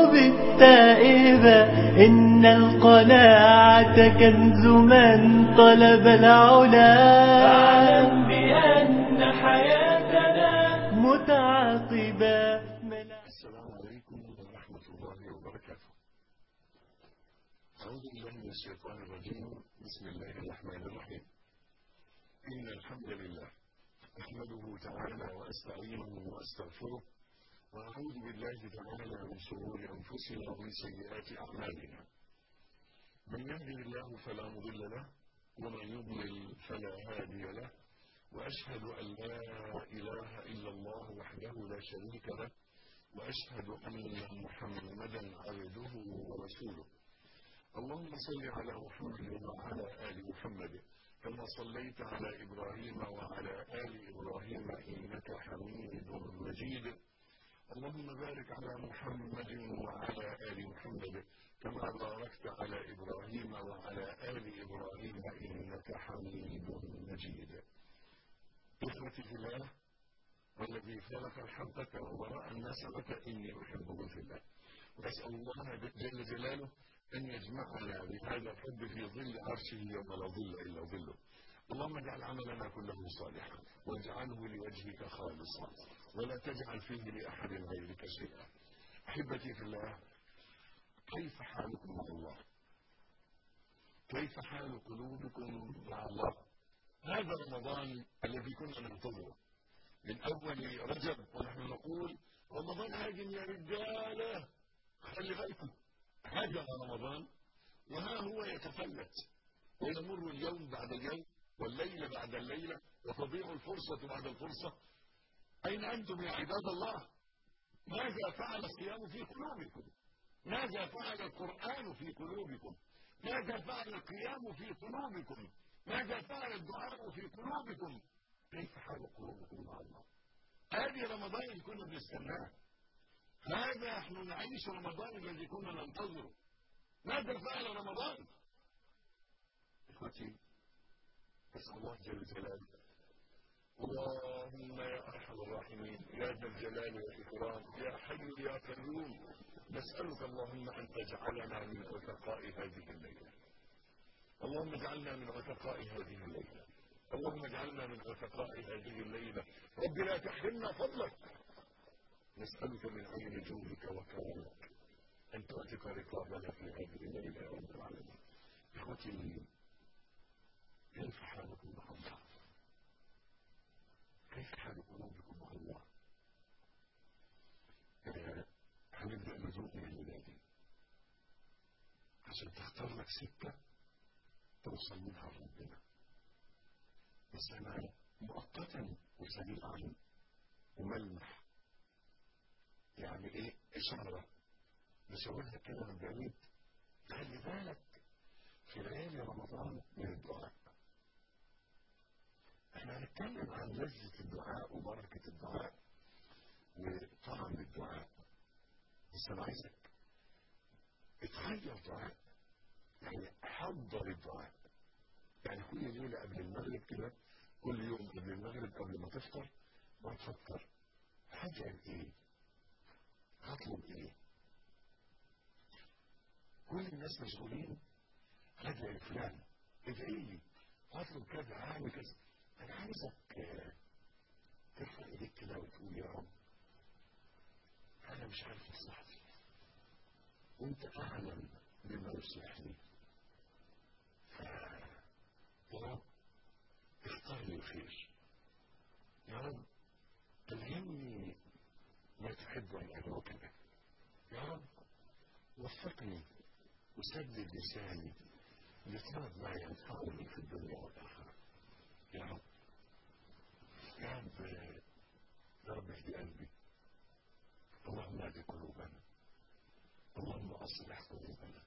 القلوب التائبة إن القناعة كنز من طلب العلا فاعلم بأن حياتنا متعاقبة السلام عليكم ورحمة الله وبركاته أعوذ بالله من الشيطان الرجيم بسم الله الرحمن الرحيم إن الحمد لله أحمده تعالى وأستعينه وأستغفره وأعوذ بالله تعالى من شرور أنفسنا ومن سيئات أعمالنا من يهده الله فلا مضل له ومن يضلل فلا هادي له وأشهد أن لا إله إلا الله وحده لا شريك له وأشهد أن محمدا عبده ورسوله اللهم صل على محمد وعلى آل محمد كما صليت على إبراهيم وعلى آل إبراهيم إنك حميد مجيد اللهم بارك على محمد وعلى آل محمد كما باركت على إبراهيم وعلى آل إبراهيم إنك حميد مجيد إخوتي في الله والذي خلق الحبة وراء النسمة إني أحبه في الله وأسأل الله جل جلاله أن يجمعنا بهذا الحب في ظل عرشه يوم لا ظل إلا ظله اللهم اجعل عملنا كله صالحا واجعله لوجهك خالصا ولا تجعل فيه لأحد غيرك شيئا أحبتي في الله كيف حالكم مع الله كيف حال قلوبكم مع الله هذا رمضان الذي كنا ننتظره من أول رجب ونحن نقول رمضان هاجم يا رجالة خلي بالكم هاجم رمضان وها هو يتفلت ويمر اليوم بعد اليوم والليلة بعد الليلة وتضيع الفرصة بعد الفرصة أين أنتم يا عباد الله ماذا فعل الصيام في قلوبكم ماذا فعل القرآن في قلوبكم ماذا فعل القيام في قلوبكم ماذا فعل الدعاء في قلوبكم كيف حال قلوبكم مع الله هذه رمضان اللي كنا بنستناه هذا نحن نعيش رمضان الذي كنا ننتظره ماذا فعل رمضان اخوتي اسال الله جل جلاله اللهم يا ارحم الراحمين يا ذا الجلال والاكرام يا حي يا قيوم نسالك اللهم ان تجعلنا من عتقاء هذه الليله اللهم اجعلنا من عتقاء هذه الليله اللهم اجعلنا من عتقاء هذه الليله رب لا تحرمنا فضلك نسألك من عين جودك وكرمك أن تعتق رقابنا في هذه الليلة يا رب العالمين إخوتي كيف حالكم مع الله؟ كيف حال قلوبكم مع الله؟ هنبدأ نذوق من الليلة عشان تختار لك سكة توصل منها لربنا بس أنا مؤقتا وسريعا وملمح يعني ايه اشاره نشاورها كده من بعيد خلي بالك في ليالي رمضان من الدعاء احنا هنتكلم عن لذة الدعاء وبركة الدعاء وطعم الدعاء بس انا عايزك اتخير دعاء يعني حضر الدعاء يعني كل ليلة قبل المغرب كده كل يوم قبل المغرب قبل ما تفطر ما تفكر هدعي ايه هطلب ايه كل الناس مشغولين هدعي فلان ادعي لي هطلب كذا هعمل كذا انا عايزك ترفع ايديك كده وتقول يا رب انا مش عارف مصلحتي وانت اعلم بما يصلحني يا رب اختار لي الخير يا رب الهمني ما تحب أن أدعوك به يا رب وفقني وسدد لساني لطلب ما ينفعني في الدنيا والآخرة يا رب يا رب يا رب اهدي قلبي اللهم اهد قلوبنا اللهم أصلح قلوبنا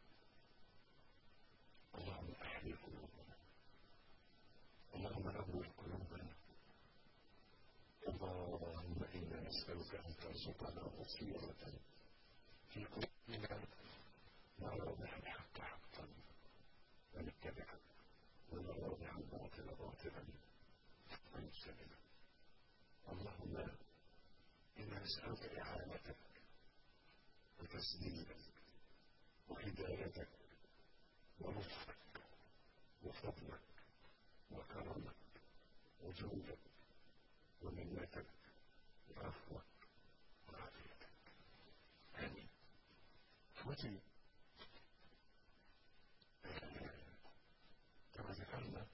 اللهم أحيي قلوبنا اللهم نور قلوبنا اللهم إنا نسألك أن ترزقنا بصيرة في قلوبنا نرى بها الحق حقا ونتبعه ونرى بها الباطل باطلا ونجتنبه اللهم إنا نسألك إعانتك وتسديدك وهدايتك ولطفك وفضلك وكرمك وجودك ومنتك وعفوك وعافيتك آمين اخوتي كما ذكرنا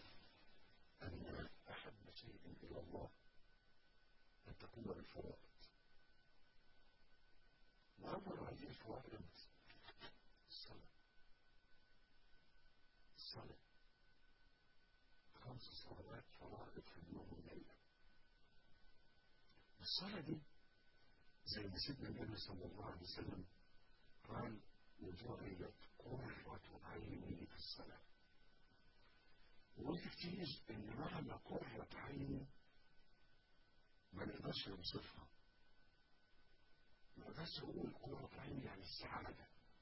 أن أحب شيء إلى الله أن تكون الفرائض وأول هذه الفرائض الصلاة الصلاة خمس صلوات فرائض في اليوم والليلة الصلاة دي زي ما سيدنا النبي صلى الله عليه وسلم قال وجعلت قرة عيني في الصلاة وقلت كتير ان معنى قرة عيني ما نقدرش نوصفها ما نقدرش نقول قرة عيني يعني السعادة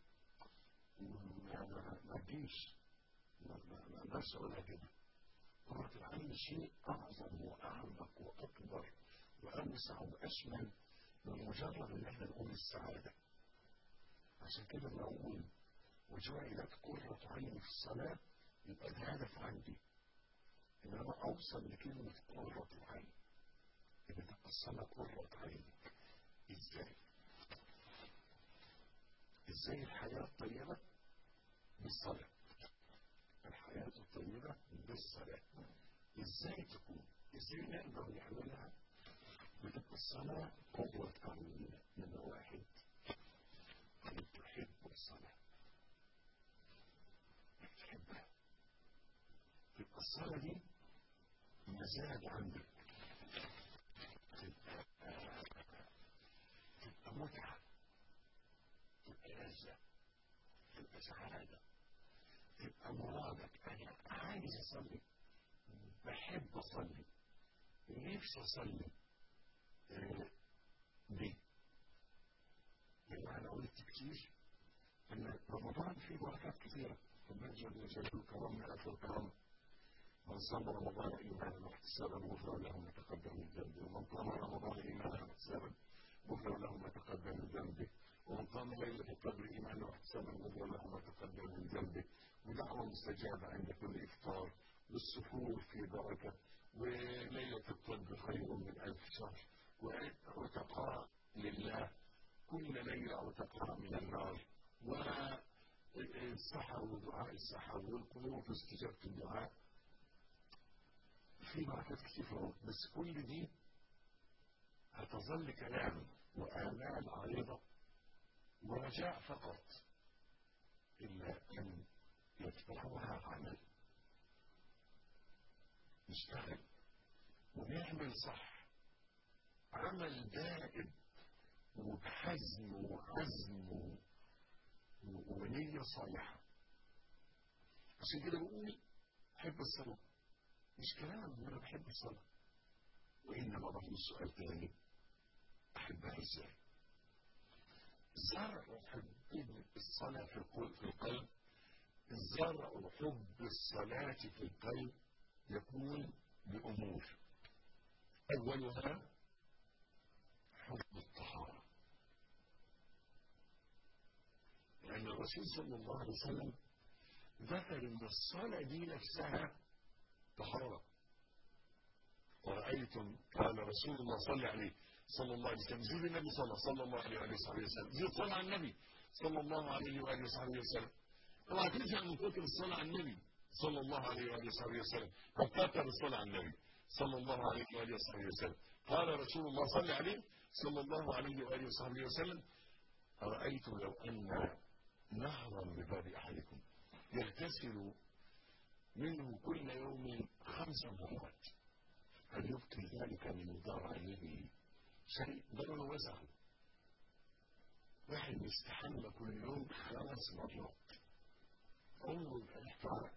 ما ما تجيش ما اقدرش اقولها كده قرة العين شيء اعظم واعمق واكبر واوسع واشمل من مجرد ان احنا نقول السعاده عشان كده بقول وجعلت قرة عيني في الصلاة يبقى الهدف عندي ان انا اوصل لكلمة قرة العين ان تبقى الصلاة قرة عينك ازاي؟ ازاي الحياة الطيبة بالصلاة الحياة الطيبة بالصلاة ازاي تكون؟ ازاي نقدر نعملها؟ بتبقى الصلاة قرة عيننا من واحد أن تحب الصلاة تحبها تبقى الصلاة دي مزاج عندك تبقى تبقى متعة تبقى لذة تبقى سعادة تبقى مرادك أنا عايز أصلي بحب أصلي نفسي أصلي دي يعني أنا قلت كتير أن رمضان فيه بركات كثيرة ربنا جل وجلاله كرمنا ألف الكرم من صام رمضان إيمانا واحتسابا غفر له ما تقدم من ذنبه ومن قام رمضان إيمانا واحتسابا غفر له ما تقدم من ذنبه ومن قام ليلة القدر إيمانا واحتسابا غفر له ما تقدم من ذنبه ودعوة مستجابة عند كل إفطار والسحور في بركة وليلة القدر خير من ألف شهر وعتقاء لله كل ليلة عتقاء من النار والسحر ودعاء السحر والقنوت واستجابة الدعاء في بركات كثيرة بس كل دي هتظل كلام وآمال عريضة ورجاء فقط إلا أن يتبعها عمل نشتغل ونعمل صح عمل دائم وبحزم وعزم ونية صالحة عشان كده بقول أحب الصلاة مش كلام أنا بحب الصلاة وإنما بقول السؤال تاني أحبها إزاي؟ زرع حب الصلاة في القلب زرع حب الصلاة في القلب يكون بأمور أولها حب الطهارة لأن الرسول صلى الله عليه وسلم ذكر أن الصلاة دي نفسها طهارة ورأيتم قال رسول الله صلى عليه صلى الله عليه وسلم زيد النبي صلى صلى الله عليه وآله وصحبه وسلم زيد صلى على النبي صلى الله عليه وآله وصحبه وسلم اوعى تنسى من كتر الصلاة على النبي صلى الله عليه وآله وصحبه وسلم وكثر الصلاة على النبي صلى الله عليه وآله وصحبه وسلم قال رسول الله صلى عليه صلى الله عليه وآله وصحبه وسلم أرأيتم لو أن نهرا بباب أحدكم يغتسل منه كل يوم خمس مرات هل يبقي ذلك من دار عينه شيء ضرر وزعه واحد يستحمى كل يوم خمس مرات عمره يبقى محترم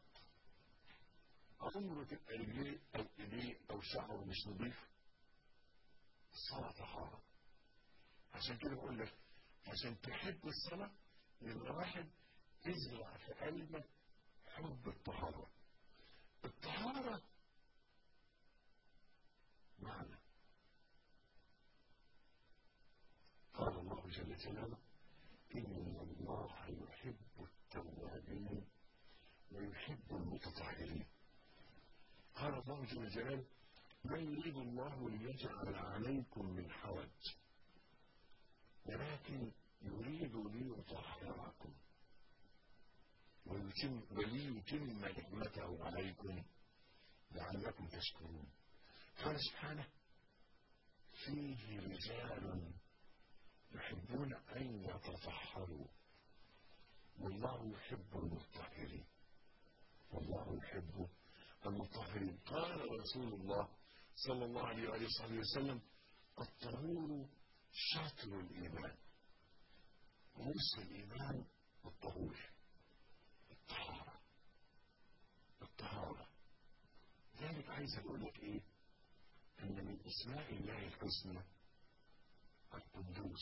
عمره تبقى رجليه او ايديه او شعره مش نظيف الصلاة طهارة عشان كده بقول لك عشان تحب الصلاة يبقى واحد تزرع في قلبك حب الطهارة الطهارة معنى قال الله جل جلاله قال الله جل جلاله ما يريد الله ليجعل عليكم من حرج ولكن يريد ليطهركم ويتم وليتم نعمته عليكم لعلكم تشكرون قال سبحانه فيه رجال يحبون أن يتطهروا والله يحب المطهرين والله يحب المطهرين قال رسول الله صلى الله عليه وآله وصحبه وسلم الطهور شطر الإيمان نصف الإيمان الطهور الطهارة الطهارة ذلك عايز أقول لك إيه أن من أسماء الله الحسنى القدوس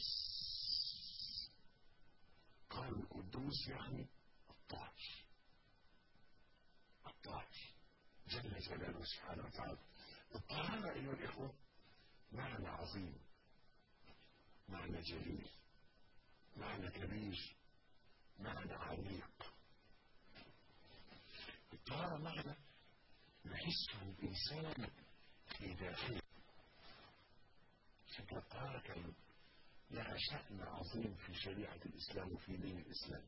قال القدوس يعني الطاهر الطاهر جل جلاله سبحانه وتعالى الطهارة أيها الإخوة معنى عظيم معنى جليل معنى كبير معنى عميق الطهارة معنى يحسه الإنسان في داخله شكل الطهارة كان لها شأن عظيم في شريعة الإسلام وفي دين الإسلام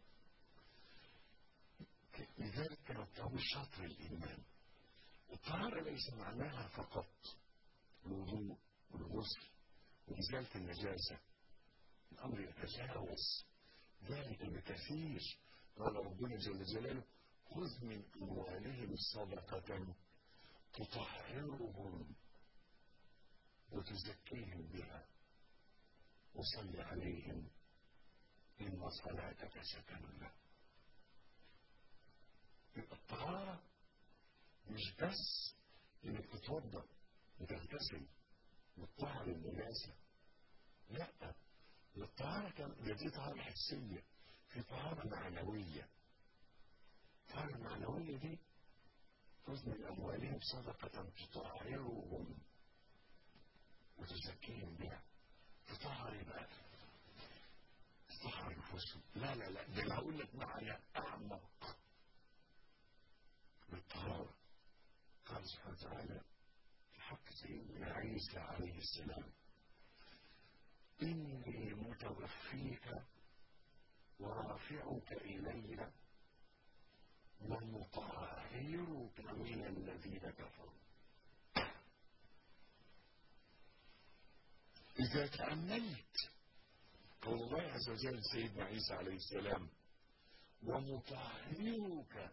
لذلك كان الطهور شطر الإيمان الطهارة ليس معناها فقط الوضوء والغسل وإزالة النجاسة الأمر يتجاوز ذلك بكثير قال ربنا جل جلاله خذ من أموالهم صدقة تطهرهم وتزكيهم بها وصل عليهم إن صلاتك سكن له الطهارة مش بس إنك تتوضأ وتغتسل وتطهر النجاسة لا الطهارة كان دي طهارة حسية في طهارة معنوية الطهارة المعنوية دي خذ من أموالهم صدقة تطهرهم وتزكيهم بها تطهر بقى تطهر نفوسهم لا لا لا ده انا هقول لك معنى اعمق بالطهارة قال سبحانه وتعالى في حق سيدنا عيسى عليه السلام إني متوفيك ورافعك إلي ومطهرك من الذين كفروا إذا تأملت قول الله عز وجل سيدنا عيسى عليه السلام ومطهرك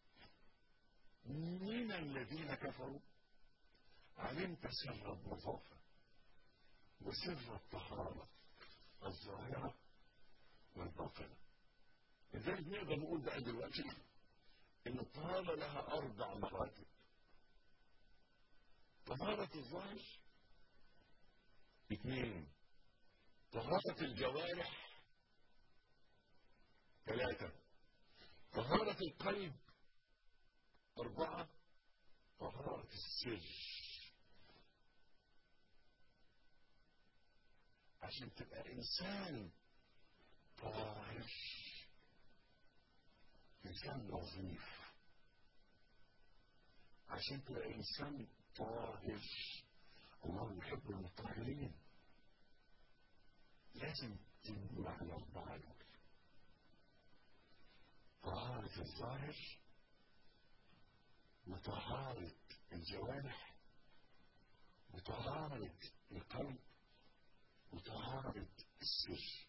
من الذين كفروا علمت سر النظافة وسر الطهارة الظاهرة والباطنة لذلك نقدر نقول بقى دلوقتي إن الطهارة لها أربع مراتب طهارة الظاهر اثنين طهارة الجوارح ثلاثة طهارة القلب أربعة طهارة السر عشان تبقى إنسان طاهر إنسان نظيف عشان تبقى إنسان طاهر الله يحب المطهرين لازم تجمع الأربعة دول طهارة الظاهر وطهارة الجوارح وطهارة القلب وطهارة السر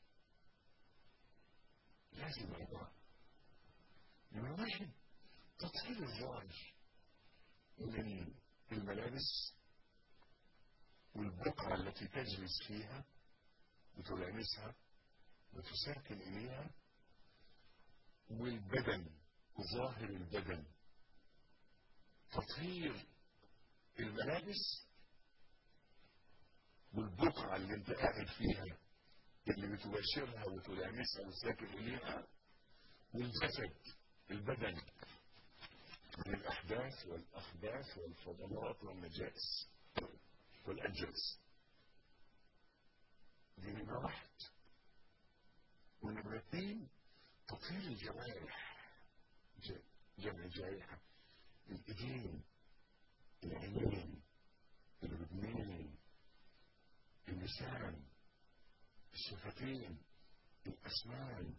لازم أربعة من واحد تطهير الظاهر من الملابس والبقعة التي تجلس فيها وتلامسها وتساكن إليها والبدن ظاهر البدن تطهير الملابس والبقعة اللي انت قاعد فيها اللي بتباشرها وتلامسها وتساكن إليها والجسد البدن من الأحداث والأخباث والفضلات والنجائس والأنجاز دي نمرة واحد ونمرة اثنين تطهير الجوارح جمع جارحة الإيدين العينين الودنين اللسان الشفتين الأسنان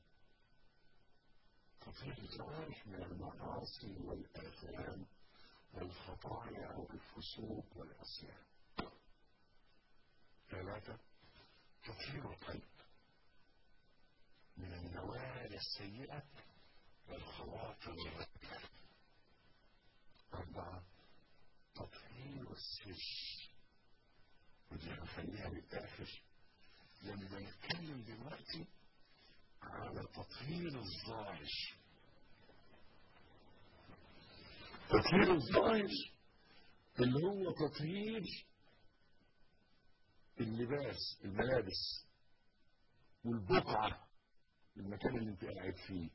تطهير الجوارح من المعاصي والآثام والخطايا والفسوق والعصيان ثلاثة تطهير القلب من النوايا السيئة والخواطر الردة أربعة تطهير السر ودي هنخليها للآخر لما نتكلم دلوقتي على تطهير الظاهر تطهير الظاهر اللي هو تطهير اللباس الملابس والبقعة المكان اللي انت قاعد فيه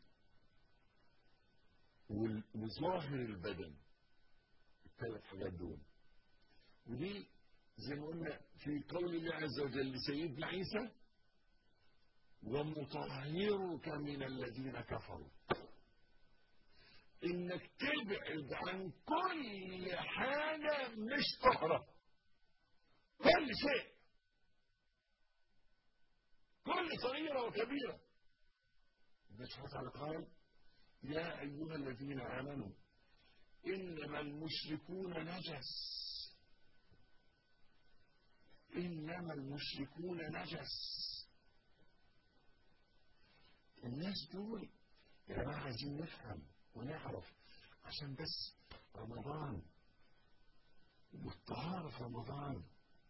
وظاهر البدن الثلاث حاجات دول ودي زي ما قلنا في قول الله عز وجل لسيدنا عيسى ومطهرك من الذين كفروا انك تبعد عن كل حاجة مش طهرة كل شيء كل صغيرة وكبيرة سبحانه قال يا أيها الذين آمنوا إنما المشركون نجس إنما المشركون نجس الناس دول يا جماعة عايزين نفهم ونعرف عشان بس رمضان والطهارة في رمضان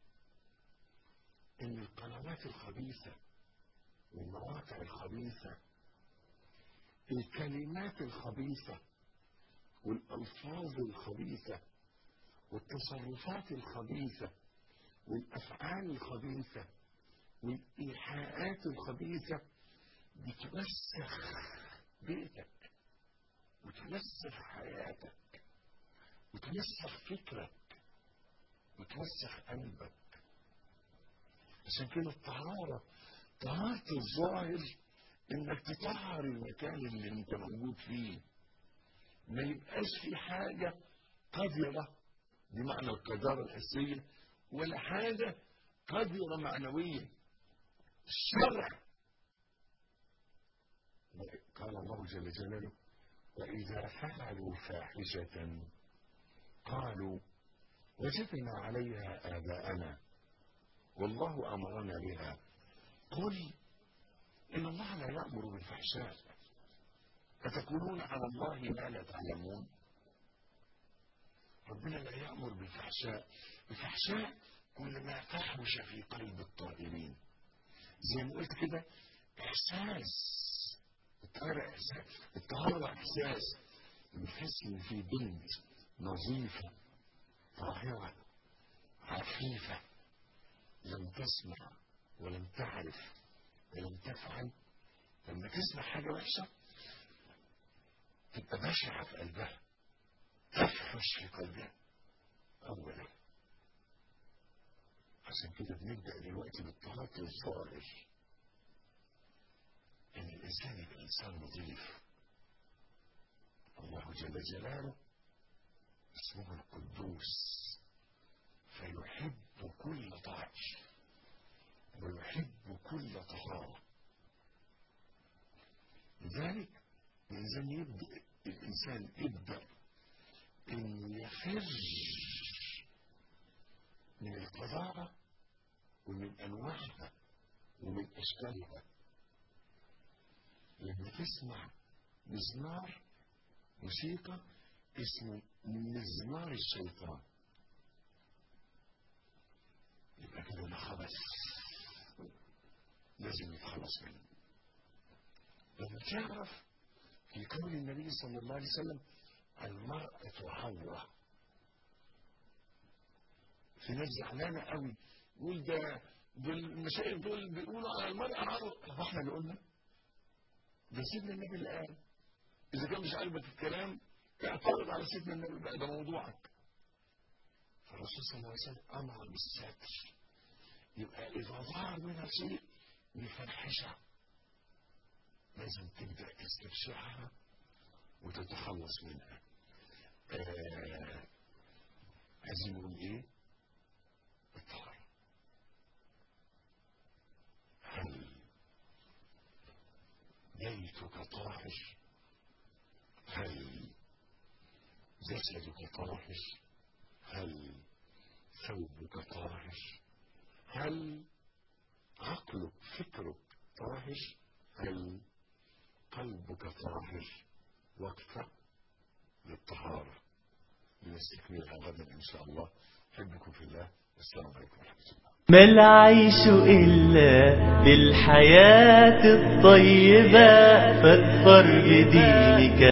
إن القنوات الخبيثة والمواقع الخبيثة الكلمات الخبيثة والألفاظ الخبيثة والتصرفات الخبيثة والأفعال الخبيثة والإيحاءات الخبيثة بتوسخ بيتك وتوسخ حياتك وتوسخ فكرك وتوسخ قلبك عشان كده الطهارة طهارة الظاهر انك تطهر المكان اللي انت موجود فيه ما يبقاش في حاجة قذرة بمعنى القذارة الحسية ولا حاجة قذرة معنوية الشرع قال الله جل جلاله وإذا فعلوا فاحشة قالوا وجدنا عليها آباءنا والله أمرنا بها قل إن الله لا يأمر بالفحشاء أتقولون على الله ما لا تعلمون ربنا لا يأمر بالفحشاء الفحشاء كل ما فحش في قلب الطائرين زي ما قلت كده إحساس الطهارة إحساس الطهارة إحساس بتحس إن في بنت نظيفة طاهرة عفيفة لم تسمع ولم تعرف ولم تفعل لما تسمع حاجة وحشة تبقى بشعة في قلبها تفحش في قلبها أولا عشان كده بنبدأ دلوقتي بالطهارة الظاهر إن الإنسان يبقى إنسان نظيف الله جل جلاله اسمه القدوس فيحب كل طاعة ويحب كل طهارة لذلك الإنسان يبدأ الإنسان يبدأ إن يفر من القذارة ومن أنواعها ومن أشكالها لما تسمع مزمار موسيقى اسمه مزمار الشيطان يبقى كده ده خبث لازم يتخلص منه لما تعرف في قول النبي صلى الله عليه وسلم المرأة عورة في ناس زعلانة قوي يقول ده دول المشايخ دول بيقولوا على المرأة عورة طب احنا اللي قلنا ده سيدنا النبي اللي قال إذا كان مش عاجبك الكلام اعترض على سيدنا النبي بقى ده موضوعك فالرسول صلى الله عليه وسلم أمر بالستر يبقى إذا ظهر منها شيء يفرحشها لازم تبدأ تستبشعها وتتخلص منها آه عايزين نقول ايه الطهارة هل بيتك طاهر هل جسدك طاهر هل ثوبك طاهر هل عقلك فكرك طاهر هل قلبك طاهر وقفة للطهارة لنستكملها غدا إن شاء الله أحبكم في الله والسلام عليكم ورحمة الله ما العيش إلا بالحياة الطيبة فاظفر بدينك